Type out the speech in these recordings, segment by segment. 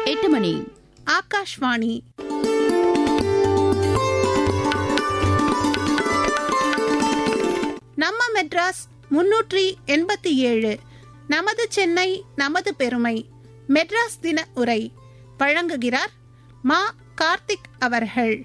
எட்டு மணி ஆகாஷ்வாணி நம்ம மெட்ராஸ் முன்னூற்றி எண்பத்தி ஏழு நமது சென்னை நமது பெருமை மெட்ராஸ் தின உரை வழங்குகிறார் மா கார்த்திக் அவர்கள்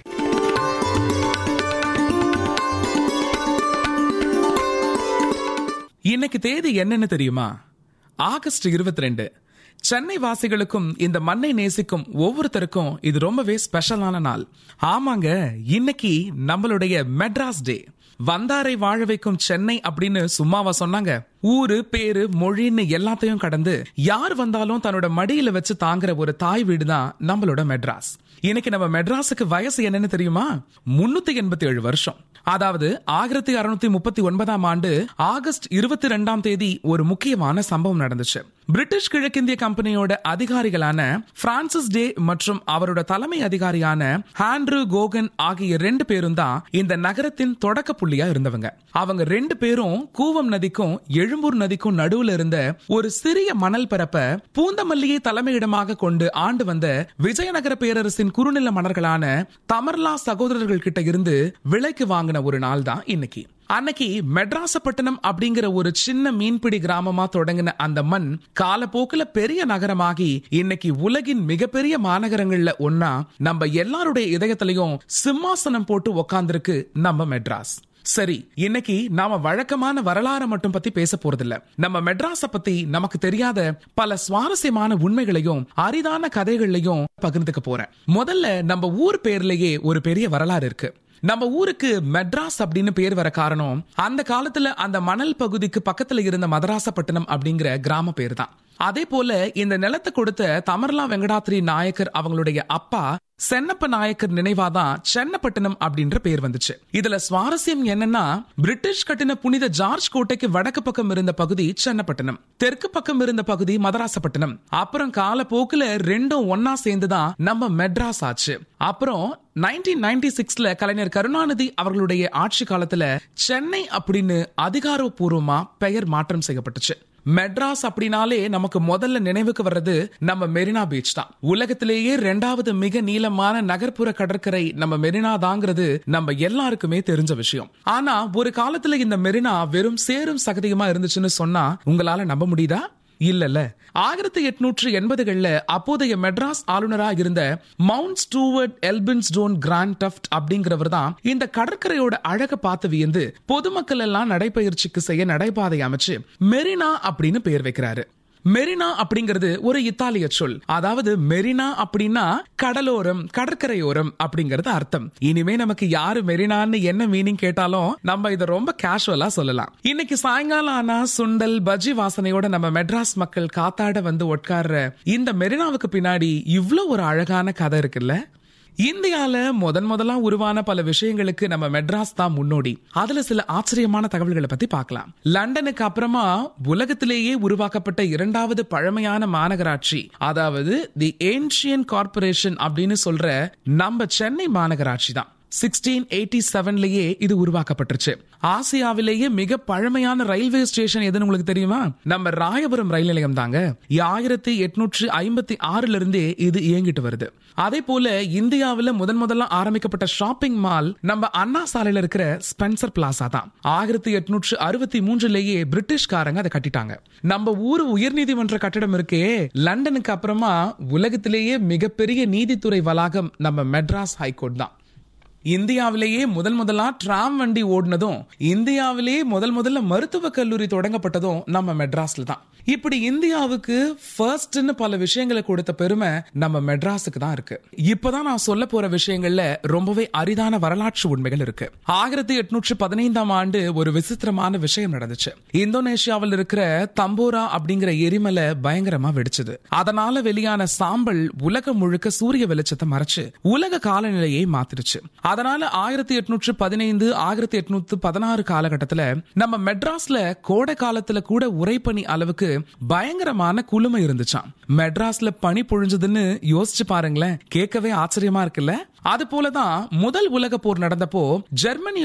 இன்னைக்கு தேதி என்னன்னு தெரியுமா ஆகஸ்ட் இருபத்தி ரெண்டு சென்னை வாசிகளுக்கும் இந்த மண்ணை நேசிக்கும் ஒவ்வொருத்தருக்கும் இது ரொம்பவே ஸ்பெஷலான நாள் ஆமாங்க இன்னைக்கு நம்மளுடைய மெட்ராஸ் டே வந்தாரை வாழ வைக்கும் சென்னை அப்படின்னு சும்மாவா சொன்னாங்க ஊரு பேரு மொழின்னு எல்லாத்தையும் கடந்து யார் வந்தாலும் தன்னோட மடியில வச்சு தாங்குற ஒரு தாய் வீடு தான் நம்மளோட மெட்ராஸ் இன்னைக்கு நம்ம மெட்ராஸுக்கு வயசு என்னன்னு தெரியுமா முன்னூத்தி எண்பத்தி ஏழு வருஷம் அதாவது ஆயிரத்தி அறுநூத்தி முப்பத்தி ஒன்பதாம் ஆண்டு ஆகஸ்ட் இருபத்தி ரெண்டாம் தேதி ஒரு முக்கியமான சம்பவம் நடந்துச்சு பிரிட்டிஷ் கிழக்கிந்திய கம்பெனியோட அதிகாரிகளான பிரான்சிஸ் டே மற்றும் அவரோட தலைமை அதிகாரியான ஹாண்ட்ரு கோகன் ஆகிய ரெண்டு பேரும் தான் இந்த நகரத்தின் தொடக்க புள்ளியா இருந்தவங்க அவங்க ரெண்டு பேரும் கூவம் நதிக்கும் எழும்பூர் நதிக்கும் நடுவுல இருந்த ஒரு சிறிய மணல் பரப்ப பூந்தமல்லியை தலைமையிடமாக கொண்டு ஆண்டு வந்த விஜயநகர பேரரசின் குறுநில மன்னர்களான தமர்லா சகோதரர்கள் கிட்ட இருந்து விலைக்கு வாங்கின ஒரு நாள் தான் இன்னைக்கு அன்னைக்கு மெட்ராசப்பட்டினம் அப்படிங்கிற ஒரு சின்ன மீன்பிடி கிராமமா தொடங்கின அந்த மண் காலப்போக்குல பெரிய நகரமாகி இன்னைக்கு உலகின் மிகப்பெரிய மாநகரங்கள்ல ஒன்னா நம்ம எல்லாருடைய இதயத்திலையும் சிம்மாசனம் போட்டு உக்காந்துருக்கு நம்ம மெட்ராஸ் சரி இன்னைக்கு நாம வழக்கமான வரலாறு மட்டும் பத்தி பேச போறதில்ல நம்ம மெட்ராஸ பத்தி நமக்கு தெரியாத பல சுவாரஸ்யமான உண்மைகளையும் அரிதான கதைகளையும் பகிர்ந்துக்க போறேன் முதல்ல நம்ம ஊர் பேர்லயே ஒரு பெரிய வரலாறு இருக்கு நம்ம ஊருக்கு மெட்ராஸ் அப்படின்னு பேர் வர காரணம் அந்த காலத்துல அந்த மணல் பகுதிக்கு பக்கத்துல இருந்த மதராசப்பட்டினம் அப்படிங்கிற கிராம பேர் தான் அதே போல இந்த நிலத்தை கொடுத்த தமர்லா வெங்கடாத்ரி நாயக்கர் அவங்களுடைய அப்பா சென்னப்ப நாயக்கர் நினைவாதான் சென்னப்பட்டினம் அப்படின்ற பேர் வந்துச்சு இதுல சுவாரஸ்யம் என்னன்னா பிரிட்டிஷ் கட்டின புனித ஜார்ஜ் கோட்டைக்கு வடக்கு பக்கம் இருந்த பகுதி சென்னப்பட்டினம் தெற்கு பக்கம் இருந்த பகுதி மதராசப்பட்டினம் அப்புறம் காலப்போக்குல ரெண்டும் ஒன்னா சேர்ந்துதான் நம்ம மெட்ராஸ் ஆச்சு அப்புறம் நைன்டீன் நைன்டி சிக்ஸ்ல கலைஞர் கருணாநிதி அவர்களுடைய ஆட்சி காலத்துல சென்னை அப்படின்னு அதிகாரப்பூர்வமா பெயர் மாற்றம் செய்யப்பட்டுச்சு மெட்ராஸ் அப்படின்னாலே நமக்கு முதல்ல நினைவுக்கு வர்றது நம்ம மெரினா பீச் தான் உலகத்திலேயே ரெண்டாவது மிக நீளமான நகர்ப்புற கடற்கரை நம்ம மெரினா தாங்கிறது நம்ம எல்லாருக்குமே தெரிஞ்ச விஷயம் ஆனா ஒரு காலத்துல இந்த மெரினா வெறும் சேரும் சகதியுமா இருந்துச்சுன்னு சொன்னா உங்களால நம்ப முடியுதா இல்லல்ல ஆயிரத்தி எட்நூற்று எண்பதுகள்ல அப்போதைய மெட்ராஸ் ஆளுநரா இருந்த Mount Stuart Elphinstone Grant Duff அப்படிங்கிறவர் தான் இந்த கடற்கரையோட அழக பார்த்து வியந்து பொதுமக்கள் எல்லாம் நடைபயிற்சிக்கு செய்ய நடைபாதை அமைச்சு மெரினா அப்படின்னு பெயர் வைக்கிறாரு மெரினா அப்படிங்கிறது ஒரு இத்தாலிய சொல் அதாவது மெரினா அப்படின்னா கடலோரம் கடற்கரையோரம் அப்படிங்கறது அர்த்தம் இனிமே நமக்கு யாரு மெரினான்னு என்ன மீனிங் கேட்டாலும் நம்ம இதை ரொம்ப கேஷுவலா சொல்லலாம் இன்னைக்கு சாயங்காலம் ஆனா சுண்டல் பஜ்ஜி வாசனையோட நம்ம மெட்ராஸ் மக்கள் காத்தாட வந்து உட்கார்ற இந்த மெரினாவுக்கு பின்னாடி இவ்ளோ ஒரு அழகான கதை இருக்குல்ல இந்தியால முதன் முதலா உருவான பல விஷயங்களுக்கு நம்ம மெட்ராஸ் தான் முன்னோடி அதுல சில ஆச்சரியமான தகவல்களை பத்தி பார்க்கலாம் லண்டனுக்கு அப்புறமா உலகத்திலேயே உருவாக்கப்பட்ட இரண்டாவது பழமையான மாநகராட்சி அதாவது தி ஏன்ஷியன் கார்பரேஷன் அப்படின்னு சொல்ற நம்ம சென்னை மாநகராட்சி தான் சிக்ஸ்டீன் எயிட்டி செவன்லயே இது உருவாக்கப்பட்டுருச்சு ஆசியாவிலேயே மிக பழமையான ரயில்வே ஸ்டேஷன் எதுன்னு உங்களுக்கு தெரியுமா நம்ம ராயபுரம் ரயில் நிலையம் தாங்க ஆயிரத்தி எட்நூற்று ஐம்பத்தி ஆறுல இருந்தே இது இயங்கிட்டு வருது அதே போல இந்தியாவில முதன் முதல்ல ஆரம்பிக்கப்பட்ட ஷாப்பிங் மால் நம்ம அண்ணா சாலையில இருக்கிற ஸ்பென்சர் பிளாசா தான் ஆயிரத்தி எட்நூற்று அறுபத்தி மூன்றுலயே பிரிட்டிஷ்காரங்க அதை கட்டிட்டாங்க நம்ம ஊர் உயர்நீதிமன்ற கட்டடம் இருக்கே லண்டனுக்கு அப்புறமா உலகத்திலேயே மிகப்பெரிய நீதித்துறை வளாகம் நம்ம மெட்ராஸ் ஹைகோர்ட் தான் இந்தியாவிலேயே முதல் முதலா டிராம் வண்டி ஓடினதும் இந்தியாவிலேயே முதல் முதல்ல மருத்துவ கல்லூரி தொடங்கப்பட்டதும் நம்ம மெட்ராஸ்ல தான் இப்படி இந்தியாவுக்கு ஃபர்ஸ்ட்னு பல விஷயங்களை கொடுத்த பெருமை நம்ம மெட்ராஸுக்கு தான் இருக்கு இப்பதான் நான் சொல்ல போற விஷயங்கள்ல ரொம்பவே அரிதான வரலாற்று உண்மைகள் இருக்கு ஆயிரத்தி எட்நூற்று பதினைந்தாம் ஆண்டு ஒரு விசித்திரமான விஷயம் நடந்துச்சு இந்தோனேஷியாவில் இருக்கிற தம்போரா அப்படிங்கிற எரிமலை பயங்கரமா வெடிச்சது அதனால வெளியான சாம்பல் உலகம் முழுக்க சூரிய வெளிச்சத்தை மறைச்சு உலக காலநிலையை மாத்திருச்சு அதனால ஆயிரத்தி எட்நூற்று பதினைந்து ஆயிரத்தி எட்நூத்து பதினாறு காலகட்டத்துல நம்ம மெட்ராஸ்ல கோடை காலத்துல கூட உரைப்பனி அளவுக்கு பயங்கரமான குளுமை இருந்துச்சாம் மெட்ராஸ்ல பனி பொழிஞ்சதுன்னு யோசிச்சு பாருங்களேன் கேட்கவே ஆச்சரியமா இருக்குல்ல அது போலதான் முதல் உலக போர் நடந்தப்போ ஜெர்மனி